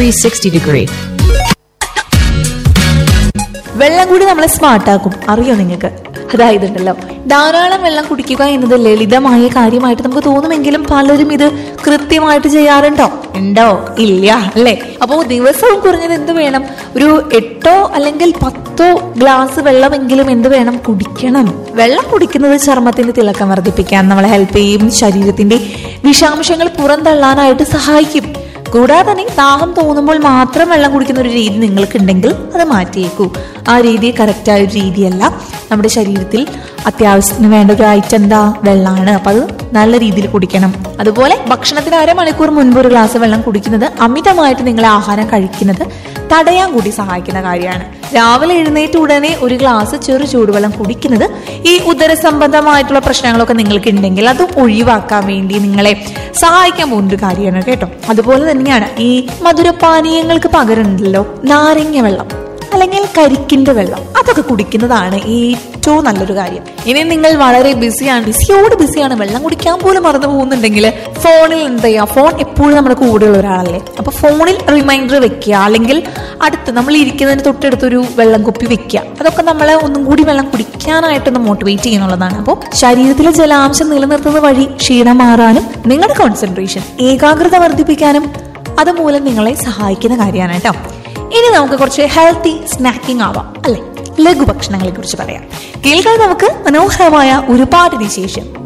360 degree. വെള്ളം കൂടി നമ്മളെ സ്മാർട്ടാക്കും അറിയോ നിങ്ങൾക്ക് അതായത് ഉണ്ടല്ലോ ധാരാളം വെള്ളം കുടിക്കുക എന്നത് ലളിതമായ കാര്യമായിട്ട് നമുക്ക് തോന്നുമെങ്കിലും പലരും ഇത് കൃത്യമായിട്ട് ചെയ്യാറുണ്ടോ ഉണ്ടോ ഇല്ല അല്ലേ അപ്പോൾ ദിവസവും കുറഞ്ഞത് എന്ത് വേണം ഒരു എട്ടോ അല്ലെങ്കിൽ പത്തോ ഗ്ലാസ് വെള്ളമെങ്കിലും എന്ത് വേണം കുടിക്കണം വെള്ളം കുടിക്കുന്നത് ചർമ്മത്തിന്റെ തിളക്കം വർദ്ധിപ്പിക്കാൻ നമ്മളെ ഹെൽപ്പ് ചെയ്യും ശരീരത്തിന്റെ വിഷാംശങ്ങൾ പുറന്തള്ളാനായിട്ട് സഹായിക്കും കൂടാതെ തന്നെ ദാഹം തോന്നുമ്പോൾ മാത്രം വെള്ളം കുടിക്കുന്ന ഒരു രീതി നിങ്ങൾക്കുണ്ടെങ്കിൽ അത് മാറ്റിയേക്കൂ ആ രീതി കറക്റ്റായ ഒരു രീതിയല്ല നമ്മുടെ ശരീരത്തിൽ അത്യാവശ്യത്തിന് വേണ്ട ഒരു ഐറ്റം എന്താ വെള്ളമാണ് അപ്പൊ അത് നല്ല രീതിയിൽ കുടിക്കണം അതുപോലെ ഭക്ഷണത്തിന് അരമണിക്കൂർ മുൻപ് ഒരു ഗ്ലാസ് വെള്ളം കുടിക്കുന്നത് അമിതമായിട്ട് നിങ്ങൾ ആഹാരം കഴിക്കുന്നത് തടയാൻ കൂടി സഹായിക്കുന്ന കാര്യമാണ് രാവിലെ എഴുന്നേറ്റ് ഉടനെ ഒരു ഗ്ലാസ് ചെറു ചൂടുവെള്ളം കുടിക്കുന്നത് ഈ ഉദര സംബന്ധമായിട്ടുള്ള പ്രശ്നങ്ങളൊക്കെ നിങ്ങൾക്ക് ഉണ്ടെങ്കിൽ അത് ഒഴിവാക്കാൻ വേണ്ടി നിങ്ങളെ സഹായിക്കാൻ പോകുന്ന ഒരു കാര്യമാണ് കേട്ടോ അതുപോലെ തന്നെയാണ് ഈ മധുരപാനീയങ്ങൾക്ക് പകരമുണ്ടല്ലോ നാരങ്ങ വെള്ളം അല്ലെങ്കിൽ കരിക്കിന്റെ വെള്ളം അതൊക്കെ കുടിക്കുന്നതാണ് ഏറ്റവും നല്ലൊരു കാര്യം ഇനി നിങ്ങൾ വളരെ ബിസിയാണ് ബിസിയോട് ബിസിയാണ് വെള്ളം കുടിക്കാൻ പോലും മറന്നു പോകുന്നുണ്ടെങ്കിൽ ഫോണിൽ എന്ത് ചെയ്യുക ഫോൺ എപ്പോഴും നമ്മുടെ കൂടെയുള്ള ഒരാളല്ലേ അപ്പൊ ഫോണിൽ റിമൈൻഡർ വെക്കുക അല്ലെങ്കിൽ അടുത്ത് നമ്മൾ ഇരിക്കുന്നതിന് തൊട്ടടുത്തൊരു വെള്ളം കുപ്പി വെക്കുക അതൊക്കെ നമ്മളെ ഒന്നും കൂടി വെള്ളം കുടിക്കാനായിട്ടൊന്ന് മോട്ടിവേറ്റ് ചെയ്യുന്നുള്ളതാണ് അപ്പോൾ ശരീരത്തിലെ ജലാംശം നിലനിർത്തുന്നത് വഴി ക്ഷീണം മാറാനും നിങ്ങളുടെ കോൺസെൻട്രേഷൻ ഏകാഗ്രത വർദ്ധിപ്പിക്കാനും അതുമൂലം നിങ്ങളെ സഹായിക്കുന്ന കാര്യമാണ് കേട്ടോ ഇനി നമുക്ക് കുറച്ച് ഹെൽത്തി സ്നാക്കിംഗ് ആവാം അല്ലെ ലഘുഭക്ഷണങ്ങളെ കുറിച്ച് പറയാം കേൾക്കാൻ നമുക്ക് മനോഹരമായ ഒരു പാട്ടിന് ശേഷം